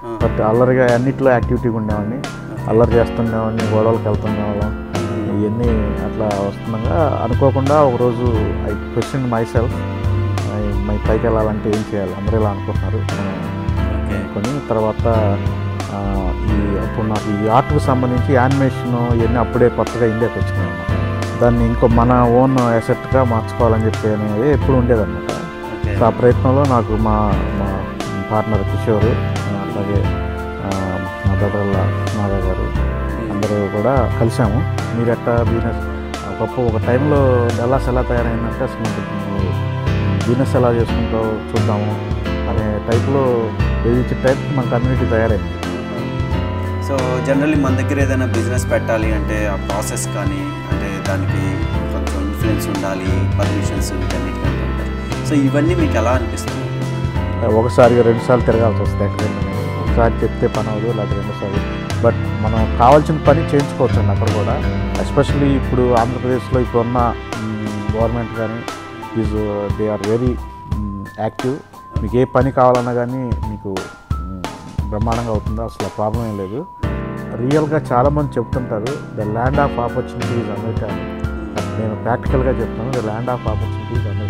but అల్లరిగా అన్నిట్లో యాక్టివిటీగా ఉండేవాడిని అల్లరి చేస్తుండేవాడిని గొడవలకు వెళ్తుండేవాళ్ళం ఇవన్నీ అట్లా వస్తుండగా అనుకోకుండా ఒకరోజు ఐ క్వశ్చన్ మై సెల్ఫ్ మై పైకి వెళ్ళాలంటే ఏం చేయాలి అందరూ ఇలా అనుకుంటున్నారు మనం ఓకే అనుకొని తర్వాత ఆ, ఈ అప్పుడు నాకు ఈ ఆర్ట్కు సంబంధించి యానిమేషన్ ఇవన్నీ అప్పుడే కొత్తగా ఇండియాకి వచ్చినాయి అన్నమాట దాన్ని ఇంకో మన ఓన్ అసెట్గా మార్చుకోవాలని చెప్పి అనేది ఎప్పుడు ఉండేదన్నమాట ఓకే సో ఆ ప్రయత్నంలో నాకు మా మా పార్ట్నర్ కిషోర్ ఆ, అలాగే ఆ, మా బ్రదర్ల నాగా గారు అందరూ కూడా కలిసాము మీరు ఎట్టా బిజినెస్ గొప్ప ఒక టైంలో డల్లాస్ ఎలా తయారైందంటే అసలు నువ్వు బిజినెస్ ఎలా చేసుకుంటావు చూద్దాము అనే టైప్లో ఏది టైప్ మన కమ్యూనిటీ తయారైంది సో జనరల్లీ మన దగ్గర ఏదైనా బిజినెస్ పెట్టాలి అంటే ఆ ప్రాసెస్ కానీ అంటే దానికి కొంచెం ఇన్ఫ్లుయెన్స్ ఉండాలి పర్మిషన్స్ వీటన్నిటికంటే ఉంటాయి సో ఇవన్నీ మీకు ఎలా అనిపిస్తుంది ఒకసారి రెండుసార్లు తిరగాల్సి వస్తుంది ఎక్కడైనా ఒకసారి చెప్తే పని అవ్వదు లేకపోతే రెండుసార్లు బట్ మనం కావాల్సిన పని చేయించుకోవచ్చు అండి అక్కడ కూడా ఎస్పెషల్లీ ఇప్పుడు ఆంధ్రప్రదేశ్లో ఇప్పుడున్న గవర్నమెంట్ కానీ is they are very active మీకు ఏ పని కావాలన్నా కానీ మీకు మ్, బ్రహ్మాండంగా అవుతుంది అసలు ప్రాబ్లం ఏం లేదు రియల్గా చాలామంది చెప్తుంటారు the land of opportunities America అని నేను ప్రాక్టికల్గా చెప్తాను the land of opportunities America